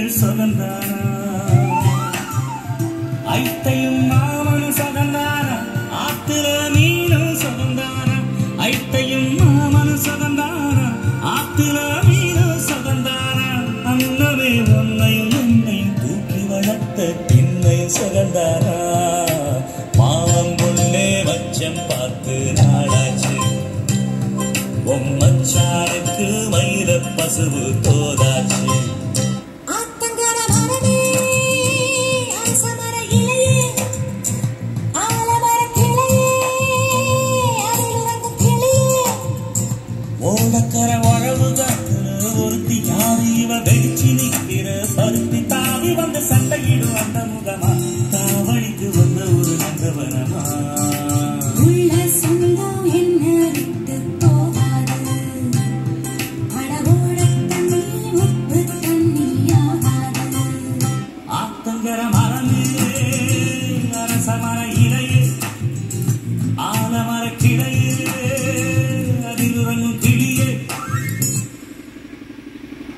சுகந்தானா ஐத்தையும் மாமனும் சுகந்தானா ஆத்துல மீனும் சுகந்தானா ஐத்தையும் மாமனும் சுகந்தானா ஆத்துல மீனும் சுகந்தானா அன்னவே உன்னையும் என்னையும் தூக்கி வளர்த்த பின்னையும் சுகந்தானா மாவம் கொள்ளே வச்சம் பார்த்து நாளாச்சு பொம்மச்சாருக்கு மயில பசுவு தோதாச்சு ஆத்தங்கர மரமே அரசமர இலையே ஆலமர கிளையே அதில் உறங்கும் கிளியே ஓடக்கர உழவு காத்துல ஒருத்தி யாரு இவ வெடிச்சு நிக்கிற பருத்தி தாவி வந்து சண்டையிடும் அந்த முகமா